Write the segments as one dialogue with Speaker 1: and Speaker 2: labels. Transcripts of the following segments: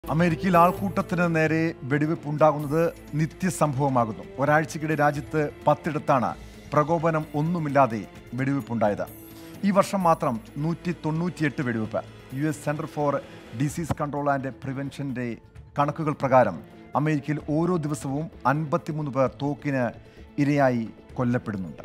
Speaker 1: അമേരിക്കയിൽ ആൾക്കൂട്ടത്തിന് നേരെ വെടിവെപ്പ് ഉണ്ടാകുന്നത് നിത്യസംഭവമാകുന്നു ഒരാഴ്ചക്കിടെ രാജ്യത്ത് പത്തിടത്താണ് പ്രകോപനം ഒന്നുമില്ലാതെ വെടിവെപ്പുണ്ടായത് ഈ വർഷം മാത്രം നൂറ്റി തൊണ്ണൂറ്റിയെട്ട് വെടിവെപ്പ് U S center for disease control and പ്രിവെൻഷൻ്റെ കണക്കുകൾ പ്രകാരം അമേരിക്കയിൽ ഓരോ ദിവസവും അൻപത്തിമൂന്ന് പേർ തോക്കിന് ഇരയായി കൊല്ലപ്പെടുന്നുണ്ട്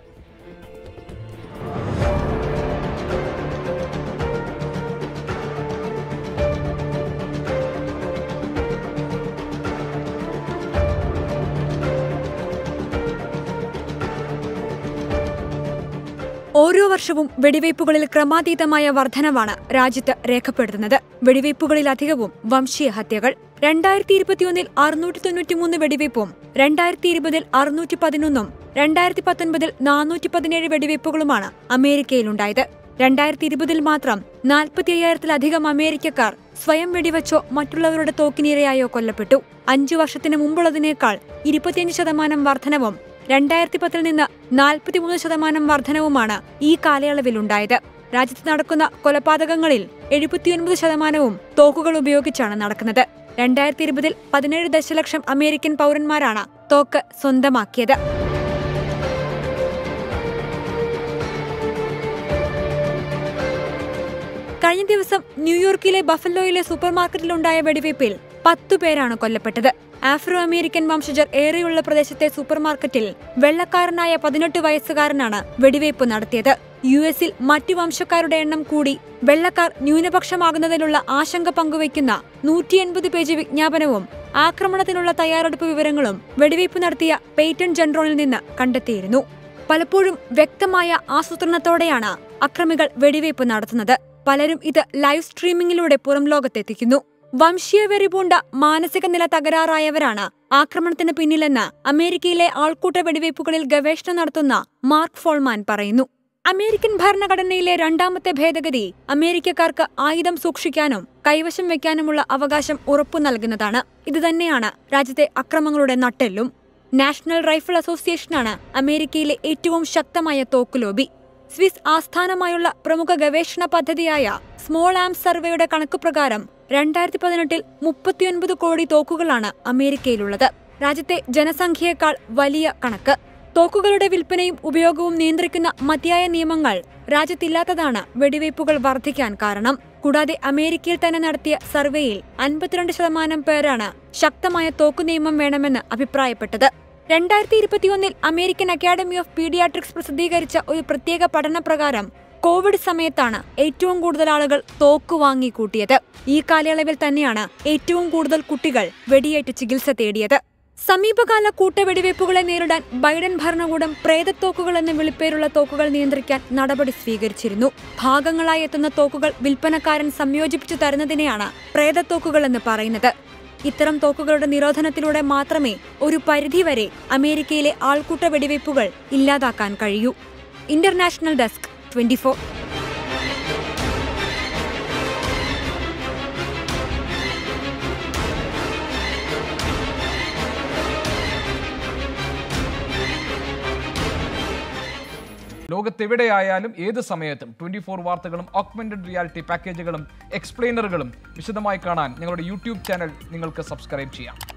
Speaker 2: ഓരോ വർഷവും വെടിവയ്പ്പുകളിൽ ക്രമാതീതമായ വർധനവാണ് രാജ്യത്ത് രേഖപ്പെടുത്തുന്നത് വെടിവയ്പ്പുകളിലധികവും വംശീയ ഹത്യകൾ രണ്ടായിരത്തി ഇരുപത്തിയൊന്നിൽ അറുന്നൂറ്റി തൊണ്ണൂറ്റിമൂന്ന് വെടിവയ്പ്പും രണ്ടായിരത്തി ഇരുപതിൽ അറുന്നൂറ്റി പതിനൊന്നും രണ്ടായിരത്തി പത്തൊൻപതിൽ നാനൂറ്റി പതിനേഴ് വെടിവയ്പ്പുകളുമാണ് അമേരിക്കയിലുണ്ടായത് രണ്ടായിരത്തി ഇരുപതിൽ മാത്രം നാൽപ്പത്തി അയ്യായിരത്തിലധികം അമേരിക്കക്കാർ സ്വയം വെടിവെച്ചോ മറ്റുള്ളവരുടെ തോക്കിനിരയായോ കൊല്ലപ്പെട്ടു അഞ്ചു വർഷത്തിന് മുമ്പുള്ളതിനേക്കാൾ ഇരുപത്തിയഞ്ച് ശതമാനം വർധനവും രണ്ടായിരത്തി പത്തിൽ നിന്ന് നാൽപ്പത്തിമൂന്ന് ശതമാനം വർധനവുമാണ് ഈ കാലയളവിലുണ്ടായത് രാജ്യത്ത് നടക്കുന്ന കൊലപാതകങ്ങളിൽ എഴുപത്തിയൊൻപത് ശതമാനവും തോക്കുകൾ ഉപയോഗിച്ചാണ് നടക്കുന്നത് രണ്ടായിരത്തി ഇരുപതിൽ പതിനേഴ് ദശലക്ഷം അമേരിക്കൻ പൗരന്മാരാണ് തോക്ക് സ്വന്തമാക്കിയത് കഴിഞ്ഞ ദിവസം ന്യൂയോർക്കിലെ ബഫലോയിലെ സൂപ്പർമാർക്കറ്റിലുണ്ടായ വെടിവയ്പിൽ പത്തു പേരാണ് കൊല്ലപ്പെട്ടത് ആഫ്രോ അമേരിക്കൻ വംശജർ ഏറെയുള്ള പ്രദേശത്തെ സൂപ്പർമാർക്കറ്റിൽ വെള്ളക്കാരനായ പതിനെട്ട് വയസ്സുകാരനാണ് വെടിവയ്പ് നടത്തിയത് യു എസിൽ മറ്റു വംശക്കാരുടെ എണ്ണം കൂടി വെള്ളക്കാർ ന്യൂനപക്ഷമാകുന്നതിനുള്ള ആശങ്ക പങ്കുവയ്ക്കുന്ന നൂറ്റി എൺപത് പേജ് വിജ്ഞാപനവും ആക്രമണത്തിനുള്ള തയ്യാറെടുപ്പ് വിവരങ്ങളും വെടിവയ്പ് നടത്തിയ പേറ്റൺ ജനറലിൽ നിന്ന് കണ്ടെത്തിയിരുന്നു പലപ്പോഴും വ്യക്തമായ ആസൂത്രണത്തോടെയാണ് അക്രമികൾ വെടിവയ്പ് നടത്തുന്നത് പലരും ഇത് ലൈവ് സ്ട്രീമിംഗിലൂടെ പുറം ലോകത്തെത്തിക്കുന്നു വംശീയ വെറിപൂണ്ട മാനസിക നില തകരാറായവരാണ് ആക്രമണത്തിന് പിന്നിലെന്ന് അമേരിക്കയിലെ ആൾക്കൂട്ട വെടിവയ്പ്പുകളിൽ ഗവേഷണം നടത്തുന്ന മാർക്ക് ഫോൾമാൻ പറയുന്നു അമേരിക്കൻ ഭരണഘടനയിലെ രണ്ടാമത്തെ ഭേദഗതി അമേരിക്കക്കാർക്ക് ആയുധം സൂക്ഷിക്കാനും കൈവശം വെക്കാനുമുള്ള അവകാശം ഉറപ്പു നൽകുന്നതാണ് ഇതുതന്നെയാണ് രാജ്യത്തെ അക്രമങ്ങളുടെ നട്ടെല്ലും നാഷണൽ റൈഫിൾ അസോസിയേഷനാണ് അമേരിക്കയിലെ ഏറ്റവും ശക്തമായ തോക്ക് ലോബി സ്വിസ് ആസ്ഥാനമായുള്ള പ്രമുഖ ഗവേഷണ പദ്ധതിയായ സ്മോൾ ആംസ് സർവേയുടെ കണക്കുപ്രകാരം രണ്ടായിരത്തി പതിനെട്ടിൽ മുപ്പത്തിയൊൻപത് കോടി തോക്കുകളാണ് അമേരിക്കയിലുള്ളത് രാജ്യത്തെ ജനസംഖ്യയേക്കാൾ വലിയ കണക്ക് തോക്കുകളുടെ വിൽപ്പനയും ഉപയോഗവും നിയന്ത്രിക്കുന്ന മതിയായ നിയമങ്ങൾ രാജ്യത്തില്ലാത്തതാണ് വെടിവയ്പ്പുകൾ വർദ്ധിക്കാൻ കാരണം കൂടാതെ അമേരിക്കയിൽ തന്നെ നടത്തിയ സർവേയിൽ അൻപത്തിരണ്ട് ശതമാനം പേരാണ് ശക്തമായ തോക്കു നിയമം വേണമെന്ന് അഭിപ്രായപ്പെട്ടത് രണ്ടായിരത്തി ഇരുപത്തിയൊന്നിൽ അമേരിക്കൻ അക്കാദമി ഓഫ് പീഡിയാട്രിക്സ് പ്രസിദ്ധീകരിച്ച ഒരു പ്രത്യേക പഠനപ്രകാരം കോവിഡ് സമയത്താണ് ഏറ്റവും കൂടുതൽ ആളുകൾ തോക്ക് വാങ്ങി കൂട്ടിയത് ഈ കാലയളവിൽ തന്നെയാണ് ഏറ്റവും കൂടുതൽ കുട്ടികൾ വെടിയേറ്റ് ചികിത്സ തേടിയത് സമീപകാല കൂട്ടവെടിവയ്പ്പുകളെ നേരിടാൻ ബൈഡൻ ഭരണകൂടം പ്രേതത്തോക്കുകൾ എന്ന വിളിപ്പേരുള്ള തോക്കുകൾ നിയന്ത്രിക്കാൻ നടപടി സ്വീകരിച്ചിരുന്നു ഭാഗങ്ങളായി എത്തുന്ന തോക്കുകൾ വിൽപ്പനക്കാരൻ സംയോജിപ്പിച്ചു തരുന്നതിനെയാണ് പ്രേതത്തോക്കുകൾ എന്ന് പറയുന്നത് ഇത്തരം തോക്കുകളുടെ നിരോധനത്തിലൂടെ മാത്രമേ ഒരു പരിധിവരെ അമേരിക്കയിലെ ആൾക്കൂട്ട വെടിവയ്പ്പുകൾ ഇല്ലാതാക്കാൻ കഴിയൂ ഇന്റർനാഷണൽ ഡെസ്ക് ട്വന്റി ഫോർ
Speaker 3: ലോകത്തെവിടെയായാലും ഏത് സമയത്തും ട്വന്റി ഫോർ വാർത്തകളും ഓഗ്മെന്റഡ് റിയാലിറ്റി പാക്കേജുകളും എക്സ്പ്ലെയിനറുകളും വിശദമായി കാണാൻ ഞങ്ങളുടെ യൂട്യൂബ് ചാനൽ നിങ്ങൾക്ക് സബ്സ്ക്രൈബ് ചെയ്യാം